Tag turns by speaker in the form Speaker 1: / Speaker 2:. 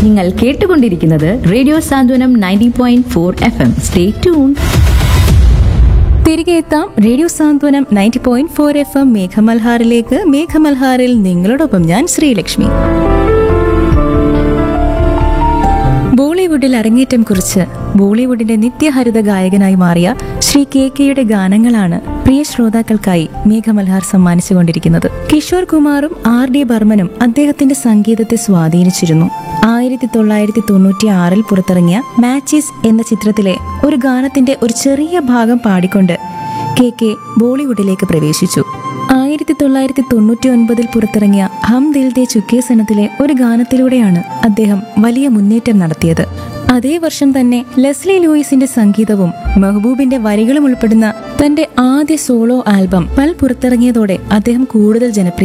Speaker 1: നിങ്ങൾ കേട്ടുകൊണ്ടിരിക്കുന്നത് radio Santhwanam ninety point four F M stay tune
Speaker 2: തിരികെ എത്താം radio Santhwanam ninety point four F M മേഘമൽഹാറിലേക്ക് മേഘമൽഹാറിൽ നിങ്ങളോടൊപ്പം ഞാൻ ശ്രീലക്ഷ്മി ബോളിവുഡിൽ അരങ്ങേറ്റം കുറിച്ച് ബോളിവുഡിന്റെ നിത്യഹരിത ഗായകനായി മാറിയ ശ്രീ കെ കെയുടെ ഗാനങ്ങളാണ് പ്രിയ ശ്രോതാക്കൾക്കായി മേഘമൽഹാർ സമ്മാനിച്ചുകൊണ്ടിരിക്കുന്നത് കിഷോർ കുമാറും ആർ ഡി ബർമനും അദ്ദേഹത്തിന്റെ സംഗീതത്തെ സ്വാധീനിച്ചിരുന്നു ആയിരത്തി തൊള്ളായിരത്തി തൊണ്ണൂറ്റി ആറിൽ പുറത്തിറങ്ങിയ മാച്ചിസ് എന്ന ചിത്രത്തിലെ ഒരു ഗാനത്തിന്റെ ഒരു ചെറിയ ഭാഗം പാടിക്കൊണ്ട് കെ കെ ബോളിവുഡിലേക്ക് പ്രവേശിച്ചു ആയിരത്തി തൊള്ളായിരത്തി തൊണ്ണൂറ്റി ഒൻപതിൽ പുറത്തിറങ്ങിയ ഹം ദിൽ ദേ ചുക്കേ സനത്തിലെ ഒരു ഗാനത്തിലൂടെയാണ് അദ്ദേഹം വലിയ മുന്നേറ്റം നടത്തിയത് അതേ വർഷം തന്നെ ലെസ്ലി ലൂയിസിന്റെ സംഗീതവും മെഹബൂബിന്റെ വരികളും ഉൾപ്പെടുന്ന തന്റെ ആദ്യ സോളോ ആൽബം പൽ പുറത്തിറങ്ങിയതോടെ അദ്ദേഹം കൂടുതൽ ജനപ്രിയ